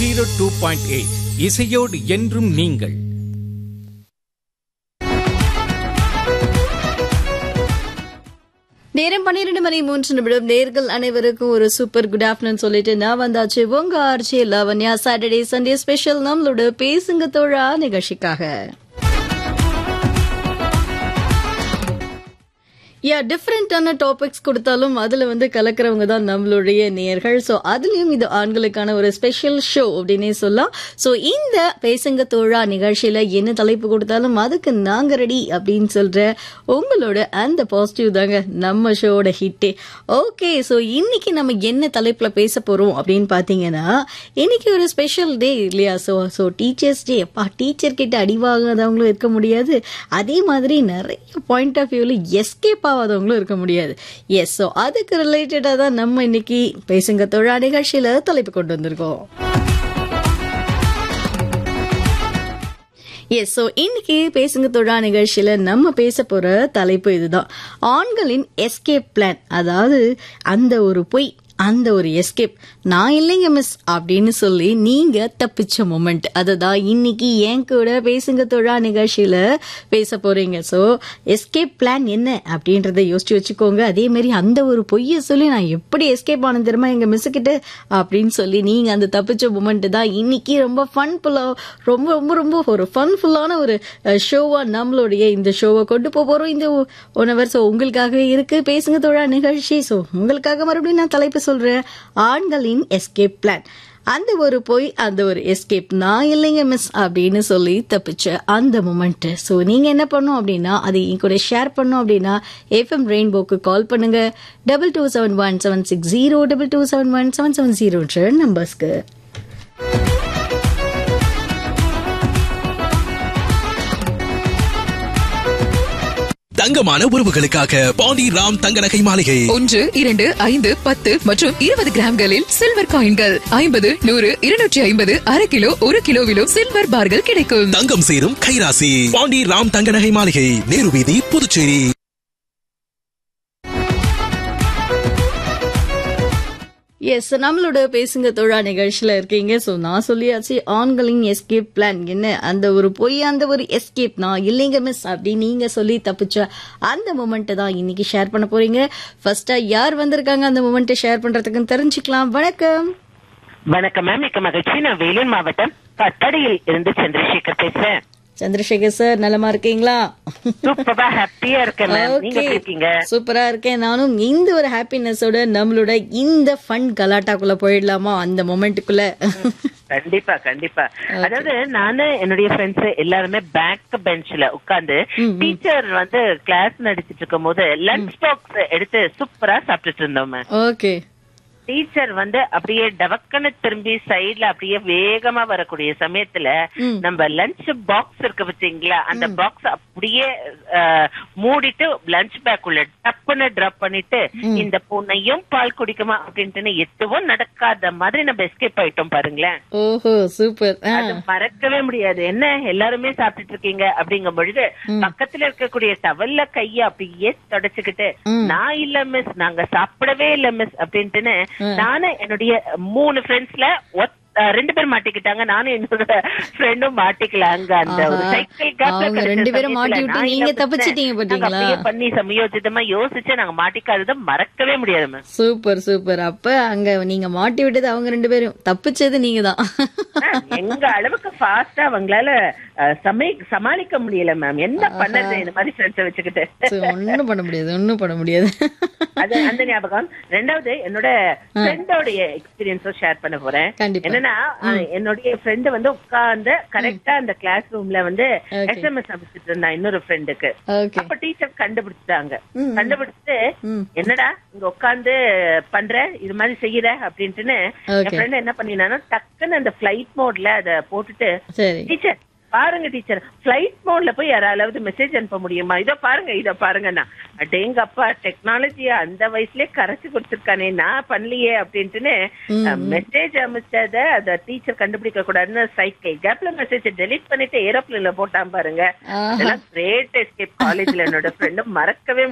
Zero two point eight இசையோடு என்றும் நீங்கள் நேரம் பன்னிரண்டு மணி மூன்று நிமிடம் நேர்கள் அனைவருக்கும் ஒரு சூப்பர் குட் ஆஃப்டர்நூன் சொல்லிட்டு நான் வந்தாச்சு உங்க RJ Lavanya Saturday Sunday special நம்மளோட பேசுங்க தோழா நிகழ்ச்சிக்காக யா டிஃப்ரெண்டான டாபிக்ஸ் கொடுத்தாலும் அதுல வந்து கலக்கிறவங்க தான் நம்மளுடைய நேயர்கள் ஸோ அதுலயும் இது ஆண்களுக்கான ஒரு ஸ்பெஷல் ஷோ அப்படின்னே சொல்லலாம் ஸோ இந்த பேசுங்க தோழா நிகழ்ச்சியில என்ன தலைப்பு கொடுத்தாலும் அதுக்கு நாங்க ரெடி அப்படின்னு சொல்ற உங்களோட அந்த பாசிட்டிவ் தாங்க நம்ம ஷோவோட ஹிட்டே ஓகே ஸோ இன்னைக்கு நம்ம என்ன தலைப்புல பேச போறோம் அப்படின்னு பாத்தீங்கன்னா இன்னைக்கு ஒரு ஸ்பெஷல் டே இல்லையா ஸோ ஸோ டீச்சர்ஸ் டே அப்பா டீச்சர் கிட்ட அடி வாங்காதவங்களும் இருக்க முடியாது அதே மாதிரி நிறைய பாயிண்ட் ஆஃப் வியூல எஸ்கேப் ஆகாதவங்களும் இருக்க முடியாது எஸ் ஸோ அதுக்கு ரிலேட்டடாக தான் நம்ம இன்னைக்கு பேசுங்க தொழா நிகழ்ச்சியில தலைப்பு கொண்டு வந்திருக்கோம் எஸ் ஸோ இன்னைக்கு பேசுங்க தொழா நிகழ்ச்சியில நம்ம பேச போற தலைப்பு இதுதான் ஆண்களின் எஸ்கேப் பிளான் அதாவது அந்த ஒரு பொய் அந்த ஒரு எஸ்கேப் நான் இல்லைங்க மிஸ் அப்படின்னு சொல்லி நீங்க தப்பிச்ச மொமெண்ட் அதுதான் இன்னைக்கு என் கூட பேசுங்க தொழா நிகழ்ச்சியில பேச போறீங்க ஸோ எஸ்கேப் பிளான் என்ன அப்படின்றத யோசிச்சு வச்சுக்கோங்க அதே மாதிரி அந்த ஒரு பொய்யை சொல்லி நான் எப்படி எஸ்கேப் ஆனது தெரியுமா எங்க மிஸ் கிட்ட அப்படின்னு சொல்லி நீங்க அந்த தப்பிச்ச மொமெண்ட் தான் இன்னைக்கு ரொம்ப ஃபன் ஃபுல்லா ரொம்ப ரொம்ப ரொம்ப ஒரு ஃபன் ஃபுல்லான ஒரு ஷோவா நம்மளுடைய இந்த ஷோவை கொண்டு போக போறோம் இந்த ஒன் ஹவர் ஸோ உங்களுக்காகவே இருக்கு பேசுங்க தோழா நிகழ்ச்சி ஸோ உங்களுக்காக மறுபடியும் நான் தலைப்பு சொல்றேன் ஆண்களின் எஸ்கேப் பிளான் அந்த ஒரு போய் அந்த ஒரு எஸ்கேப் நான் இல்லைங்க மிஸ் அப்படின்னு சொல்லி தப்பிச்ச அந்த மூமெண்ட் ஸோ நீங்க என்ன பண்ணும் அப்படின்னா அதை என் கூட ஷேர் பண்ணும் அப்படின்னா எஃப்எம் ரெயின்போக்கு கால் பண்ணுங்க double two seven one seven six zero double two seven one seven seven ஜீரோன்ற நம்பர்ஸ்க்கு தங்கமான உறவுகளுக்காக பாண்டி ராம் தங்க நகை மாளிகை ஒன்று இரண்டு ஐந்து பத்து மற்றும் இருபது கிராம்களில் சில்வர் காயின்கள் ஐம்பது நூறு இருநூற்றி ஐம்பது அரை கிலோ ஒரு கிலோவிலும் சில்வர் பார்கள் கிடைக்கும் தங்கம் சேரும் கைராசி பாண்டி ராம் தங்க நகை மாளிகை நேரு வீதி புதுச்சேரி எஸ் நம்மளோட பேசுங்க தோழா நிகழ்ச்சியில இருக்கீங்க ஸோ நான் சொல்லியாச்சு ஆண்களின் எஸ்கேப் பிளான் என்ன அந்த ஒரு பொய் அந்த ஒரு எஸ்கேப் நான் இல்லைங்க மிஸ் அப்படி நீங்க சொல்லி தப்பிச்ச அந்த மூமெண்ட்டை தான் இன்னைக்கு ஷேர் பண்ண போறீங்க ஃபர்ஸ்டா யார் வந்திருக்காங்க அந்த மூமெண்ட்டை ஷேர் பண்றதுக்குன்னு தெரிஞ்சுக்கலாம் வணக்கம் வணக்கம் மேம் மிக்க மகிழ்ச்சி நான் வேலூர் மாவட்டம் கட்டடியில் இருந்து சந்திரசேகர் பேசுறேன் சந்திரசேகர் சார் நலமா இருக்கீங்களா சூப்பரா ஹாப்பியா இருக்கேன் மேம் நீங்க எப்படி இருக்கீங்க சூப்பரா இருக்கேன் நானும் இந்த ஒரு ஹாப்பினஸோட நம்மளோட இந்த ஃபன் கலாட்டாக்குள்ள போயிடலாமா அந்த மொமெண்ட்டுக்குள்ள கண்டிப்பா கண்டிப்பா அதாவது நானு என்னுடைய ஃப்ரெண்ட்ஸ் எல்லாருமே பேக் பெஞ்ச்ல உட்கார்ந்து டீச்சர் வந்து கிளாஸ் நடிச்சிட்டு இருக்கும் போது லஞ்ச் பாக்ஸ் எடுத்து சூப்பரா சாப்பிட்டுட்டு இருந்தோம் மேம் ஓகே டீச்சர் வந்து அப்படியே டவக்கன்னு திரும்பி சைடுல அப்படியே வேகமா வரக்கூடிய சமயத்துல நம்ம லஞ்ச் பாக்ஸ் இருக்கு பாத்தீங்களா அந்த பாக்ஸ் அப்படியே அஹ், மூடிட்டு லஞ்ச் பேக் உள்ள டப்புன்னு டிராப் பண்ணிட்டு இந்த பொண்ணையும் பால் குடிக்குமா அப்படின்ட்டு எதுவும் நடக்காத மாதிரி நம்ம எஸ்கேப் ஆயிட்டோம் பாருங்களேன் ஓஹோ சூப்பர் ஆ அது மறக்கவே முடியாது என்ன எல்லாருமே சாப்பிட்டுட்டு இருக்கீங்க அப்படிங்கும் பொழுது பக்கத்துல இருக்கக்கூடிய டவல்ல கைய அப்படியே தொடச்சுக்கிட்டு நான் இல்ல மிஸ் நாங்க சாப்பிடவே இல்ல மிஸ் அப்படின்ட்டுன்னு நானும் என்னுடைய மூணு ஃப்ரெண்ட்ஸ்ல ரெண்டு பேர் மாட்டிக்கிட்டாங்க நானும் என்னோட ஃப்ரெண்டும் மாட்டிக்கல அங்க அந்த ஒரு ஆஹா. சைக்கிள் கேப்ல அவங்க கிடைச்ச ரெண்டு பேரும் சமயத்துல மாட்டி விட்டு நான் நீங்க என்ன தப்பிச்சிட்டீங்க பண்ணேன்? பாத்தீங்களா? நாங்க அப்படியே பண்ணி சமயோஜிதமா யோசிச்சு நாங்க மாட்டிக்காததை மறக்கவே முடியாது மேம் சூப்பர் சூப்பர் அப்ப அங்க நீங்க மாட்டி விட்டது அவங்க ரெண்டு பேரும் தப்பிச்சது நீங்க தான் எங்க அளவுக்கு ஃபாஸ்டா அவங்களால அஹ், சமை சமாளிக்க முடியல மேம் என்ன பண்ணது இந்த மாதிரி ஃப்ரெண்ட்ஸ வச்சுக்கிட்டு ஒண்ணும் பண்ண முடியாது ஒண்ணும் பண்ண முடியாது அது அந்த ஞாபகம் ரெண்டாவது என்னோட ஃப்ரெண்டோடைய எக்ஸ்பீரியன்ஸும் ஷேர் பண்ண போறேன் கண்டிப்பா. என்னன்னா அஹ், என்னுடைய ஃப்ரெண்ட் வந்து உட்கார்ந்து கரெக்டா அந்த கிளாஸ் ரூம்ல வந்து Okay. எஸ்எம்எஸ் அனுப்பிச்சிட்டு இருந்தான் இன்னொரு ஃப்ரெண்டுக்கு ஓகே அப்ப டீச்சர் கண்டுபிடிச்சிட்டாங்க கண்டுபிடிச்சிட்டு என்னடா இங்க உட்கார்ந்து பண்ற இது மாதிரி செய்யற அப்படின்ட்டுன்னு என் Okay. ஃப்ரெண்ட் என்ன பண்ணினானா டக்குன்னு அந்த பிளைட் மோட்ல அத போட்டுட்டு சரி டீச்சர் பாருங்க டீச்சர் பிளைட் மோட்ல போய் யாராவது மெசேஜ் அனுப்ப முடியுமா இதோ பாருங்க இதோ பாருங்கண்ணா அடேங்கப்பா டெக்னாலஜிய அந்த வயசுலயே கரைச்சு கொடுத்துருக்கானே நான் பண்ணலையே அப்படின்ட்டுன்னு மெசேஜ் அமைச்சத அத டீச்சர் கண்டுபிடிக்க கூடாதுன்னு சைக்கிள் கேப்ல மெசேஜ் டெலிட் பண்ணிட்டு ஏரோப்ளேன்ல போட்டான் பாருங்க ஆஹா. அதெல்லாம் கிரேட் எஸ்கேப் காலேஜ்ல என்னோட ஃப்ரெண்டு மறக்கவே